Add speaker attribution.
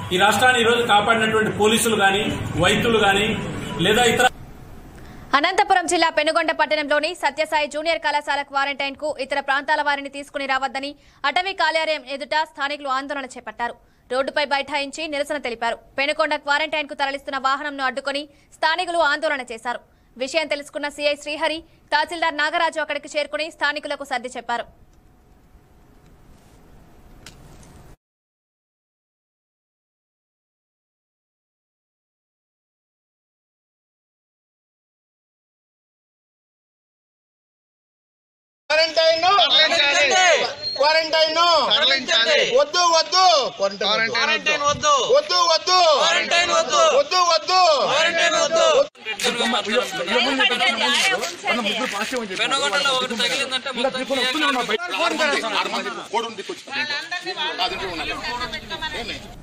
Speaker 1: ఈ రాష్ట్రాన్ని ఈరోజు కాపాడినటువంటి పోలీసులు గాని వైద్యులు గాని లేదా ఇతర
Speaker 2: అనంతపురం జిల్లా పెనుగొండ పట్టణంలోని సత్యసాయి జూనియర్ కళాశాల క్వారంటైన్ కు ఇతర ప్రాంతాల వారిని తీసుకుని రావద్దని అటవీ కార్యాలయం ఎదుట స్థానికులు ఆందోళన చేపట్టారు రోడ్డుపై బైఠాయించి నిరసన తెలిపారు పెనుకొండ క్వారంటైన్ కు తరలిస్తున్న వాహనంను అడ్డుకొని స్థానికులు ఆందోళన చేశారు విషయం తెలుసుకున్న సీఐ శ్రీహరి తహసీల్దార్ నాగరాజు అక్కడికి చేరుకుని స్థానికులకు సర్ది చెప్పారు
Speaker 3: క్వారంటైన్ క్వారంటైన్
Speaker 4: తరలించాలి.
Speaker 3: వద్దు వద్దు
Speaker 4: క్వారంటైన్
Speaker 3: వద్దు వద్దు వద్దు వద్దు వద్దు
Speaker 5: పెనుగొండలో ఒకటి తగిలిందంటే మొత్తం
Speaker 3: కోడి ఉంది, తీసుకొచ్చి. అది ఇంట్లో ఉన్నది.